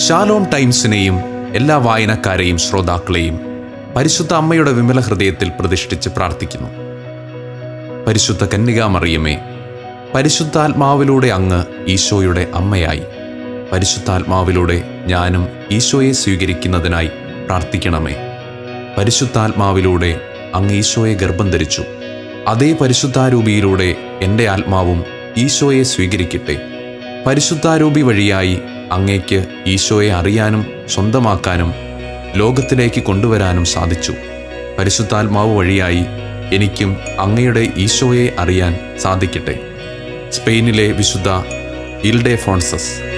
Shalom ടൈംസിനെയും എല്ലാ വായനക്കാരെയും ശ്രോതാക്കളെയും പരിശുദ്ധ അമ്മയുടെ വിമല ഹൃദയത്തിൽ പ്രതിഷ്ഠിച്ച് പ്രാർത്ഥിക്കുന്നു പരിശുദ്ധ കന്യകാമറിയമേ പരിശുദ്ധാത്മാവിലൂടെ അങ്ങ് ഈശോയുടെ അമ്മയായി പരിശുദ്ധാത്മാവിലൂടെ ഞാനും ഈശോയെ സ്വീകരിക്കുന്നതിനായി പ്രാർത്ഥിക്കണമേ പരിശുദ്ധാത്മാവിലൂടെ അങ്ങ് ഈശോയെ ഗർഭം ധരിച്ചു അതേ പരിശുദ്ധാരൂപിയിലൂടെ എൻ്റെ ആത്മാവും ഈശോയെ സ്വീകരിക്കട്ടെ പരിശുദ്ധാരൂപി വഴിയായി അങ്ങേക്ക് ഈശോയെ അറിയാനും സ്വന്തമാക്കാനും ലോകത്തിലേക്ക് കൊണ്ടുവരാനും സാധിച്ചു പരിശുദ്ധാത്മാവ് വഴിയായി എനിക്കും അങ്ങയുടെ ഈശോയെ അറിയാൻ സാധിക്കട്ടെ സ്പെയിനിലെ വിശുദ്ധ ഇൽഡെ ഫോൺസസ്